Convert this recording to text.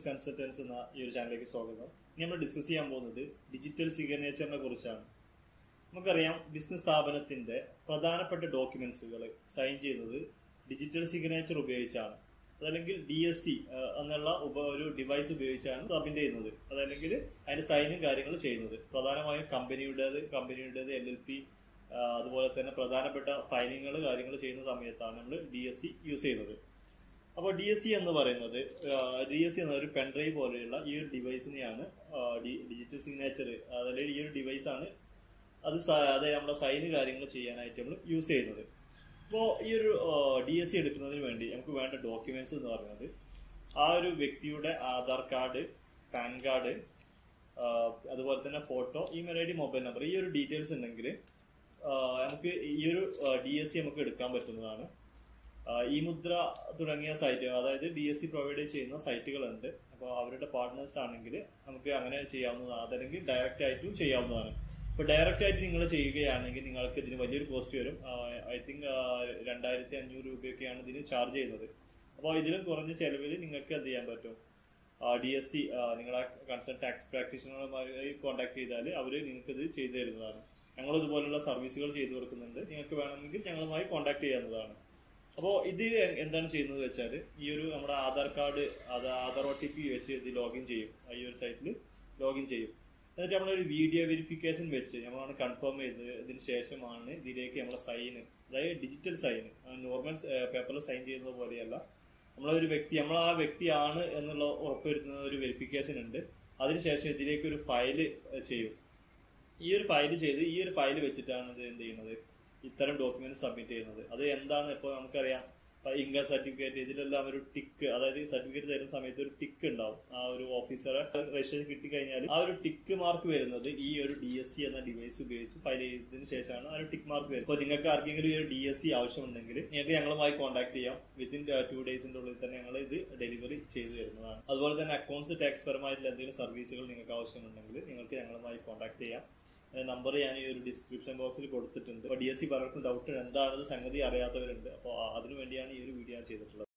business consultants എന്ന ഈ ഒരു ചാനലിലേക്ക് സ്വാഗതം ഇനി നമ്മൾ ഡിസ്കസ് ചെയ്യാൻ പോകുന്നത് ഡിജിറ്റൽ സിഗ്നേച്ചറിനെ കുറിച്ചാണ് നമുക്കറിയാം ബിസിനസ് സ്ഥാപനത്തിന്റെ പ്രധാനപ്പെട്ട ഡോക്യുമെന്റ്സുകൾ സൈൻ ചെയ്യുന്നത് ഡിജിറ്റൽ സിഗ്നേച്ചർ ഉപയോഗിച്ചാണ് അതല്ലെങ്കിൽ ഡി എസ് സി എന്നുള്ള ഉപ ഒരു ഡിവൈസ് ഉപയോഗിച്ചാണ് സബ്മിറ്റ് ചെയ്യുന്നത് അതല്ലെങ്കിൽ അതിന്റെ സൈനും കാര്യങ്ങൾ ചെയ്യുന്നത് പ്രധാനമായും കമ്പനിയുടേത് കമ്പനിയുടേത് എൽ എൽ പി അതുപോലെ തന്നെ പ്രധാനപ്പെട്ട ഫൈലിങ്ങൾ കാര്യങ്ങൾ ചെയ്യുന്ന സമയത്താണ് നമ്മൾ ഡി എസ് സി യൂസ് ചെയ്യുന്നത് അപ്പോൾ ഡി എസ് സി എന്ന് പറയുന്നത് ഡി എസ് സി എന്ന ഒരു പെൻഡ്രൈവ് പോലെയുള്ള ഈ ഒരു ഡിവൈസിനെയാണ് ഡിജിറ്റൽ സിഗ്നേച്ചർ അതല്ലെങ്കിൽ ഈ ഒരു ഡിവൈസ് ആണ് അത് സ- അത് നമ്മുടെ സൈന് കാര്യങ്ങൾ ചെയ്യാനായിട്ട് നമ്മൾ യൂസ് ചെയ്യുന്നത് അപ്പോൾ ഈ ഒരു ഡി എസ് സി എടുക്കുന്നതിന് വേണ്ടി നമുക്ക് വേണ്ട ഡോക്യുമെന്റ്സ് എന്ന് പറയുന്നത് ആ ഒരു വ്യക്തിയുടെ ആധാർ കാർഡ് പാൻ കാർഡ് അതുപോലെ തന്നെ photo email I D mobile number ഈ ഒരു ഡീറ്റെയിൽസ് ഉണ്ടെങ്കിൽ നമുക്ക് ഈ ഒരു ഡി എസ് സി നമുക്ക് എടുക്കാൻ പറ്റുന്നതാണ് ഈ മുദ്ര തുടങ്ങിയ സൈറ്റ് അതായത് ഡി എസ് സി പ്രൊവൈഡ് ചെയ്യുന്ന സൈറ്റുകളുണ്ട് അപ്പോൾ അവരുടെ പാർട്ട്നേഴ്സ് ആണെങ്കിൽ നമുക്ക് അങ്ങനെ ചെയ്യാവുന്നതാണ് അതല്ലെങ്കിൽ ഡയറക്റ്റ് ആയിട്ടും ചെയ്യാവുന്നതാണ് ഇപ്പോൾ ഡയറക്റ്റ് ആയിട്ട് നിങ്ങൾ ചെയ്യുകയാണെങ്കിൽ നിങ്ങൾക്ക് ഇതിന് വലിയൊരു കോസ്റ്റ് വരും ഐ തിങ്ക് രണ്ടായിരത്തി അഞ്ഞൂറ് രൂപയൊക്കെയാണ് ഇതിന് ചാർജ് ചെയ്യുന്നത് അപ്പോൾ ഇതിലും കുറഞ്ഞ ചെലവിൽ നിങ്ങൾക്ക് എന്ത് ചെയ്യാൻ പറ്റും ഡി എസ് സി നിങ്ങളെ കൺസൾട്ട് ടാക്സ് പ്രാക്ടീഷണറുമായി കോൺടാക്ട് ചെയ്താൽ അവർ നിങ്ങൾക്ക് ഇത് ചെയ്തു തരുന്നതാണ് ഞങ്ങൾ ഇതുപോലുള്ള സർവീസുകൾ ചെയ്തു കൊടുക്കുന്നുണ്ട് നിങ്ങൾക്ക് വേണമെങ്കിൽ ഞങ്ങളുമായി കോൺടാക്ട് ചെയ്യാവുന്നതാണ് അപ്പോൾ ഇത് എന്താണ് ചെയ്യുന്നത് വെച്ചാൽ ഈ ഒരു നമ്മുടെ ആധാർ കാർഡ് അത് ആധാർ ഒ ടി പി വെച്ച് ഇത് ലോഗിൻ ചെയ്യും ഈ ഒരു സൈറ്റിൽ ലോഗിൻ ചെയ്യും എന്നിട്ട് നമ്മളൊരു വീഡിയോ വെരിഫിക്കേഷൻ വെച്ച് നമ്മളാണ് കൺഫേം ചെയ്ത് ഇതിന് ശേഷമാണ് ഇതിലേക്ക് നമ്മളെ സൈന് അതായത് ഡിജിറ്റൽ സൈൻ നോർമൽ പേപ്പറിൽ സൈൻ ചെയ്യുന്നത് പോലെയല്ല നമ്മളൊരു വ്യക്തി നമ്മൾ ആ വ്യക്തിയാണ് എന്നുള്ള ഉറപ്പുവരുത്തുന്ന ഒരു വെരിഫിക്കേഷൻ ഉണ്ട് അതിനുശേഷം ഇതിലേക്ക് ഒരു ഫയല് ചെയ്യും ഈ ഒരു ഫയൽ ചെയ്ത് ഈ ഒരു ഫയൽ വെച്ചിട്ടാണ് ഇത് എന്ത് ചെയ്യുന്നത് ഇത്തരം ഡോക്യുമെന്റ് സബ്മിറ്റ് ചെയ്യുന്നത് അത് എന്താണ് ഇപ്പോൾ നമുക്കറിയാം ഇൻകം സർട്ടിഫിക്കറ്റ് ഇതിലെല്ലാം ഒരു ടിക്ക് അതായത് സർട്ടിഫിക്കറ്റ് തരുന്ന സമയത്ത് ഒരു ടിക്ക് ഉണ്ടാവും ആ ഒരു ഓഫീസറെ രജിസ്ട്രേഷൻ കിട്ടിക്കഴിഞ്ഞാൽ ആ ഒരു ടിക്ക് മാർക്ക് വരുന്നത് ഈ ഒരു ഡി എസ് സി എന്ന ഡിവൈസ് ഉപയോഗിച്ച് ഫയൽ ചെയ്തതിനു ശേഷമാണ് ആ ഒരു ടിക്ക് മാർക്ക് വരുന്നത് അപ്പോൾ നിങ്ങൾക്ക് ആർക്കെങ്കിലും ഈ ഒരു ഡി എസ് സി ആവശ്യമുണ്ടെങ്കിൽ നിങ്ങൾക്ക് ഞങ്ങളുമായി കോൺടാക്ട് ചെയ്യാം വിത്തിൻ ടു ഡേയ്സിന്റെ ഉള്ളിൽ തന്നെ ഞങ്ങൾ ഇത് ഡെലിവറി ചെയ്തു തരുന്നതാണ് അതുപോലെ തന്നെ അക്കൗണ്ട്സ് ടാക്സ് പരമായിട്ടുള്ള എന്തെങ്കിലും സർവീസുകൾ നിങ്ങൾക്ക് ആവശ്യമുണ്ടെങ്കിൽ നിങ്ങൾക്ക് ഞങ്ങളുമായി കോൺടാക്ട് ചെയ്യാം നമ്പർ ഞാൻ ഈ ഒരു ഡിസ്ക്രിപ്ഷൻ ബോക്സിൽ കൊടുത്തിട്ടുണ്ട് അപ്പോൾ ഡി എസ് സി പലർക്കും ഡൗട്ട് എന്താണ് സംഗതി അറിയാത്തവരുണ്ട് അപ്പോൾ അതിനു വേണ്ടിയാണ് ഈ ഒരു വീഡിയോ ഞാൻ ചെയ്തിട്ടുള്ളത്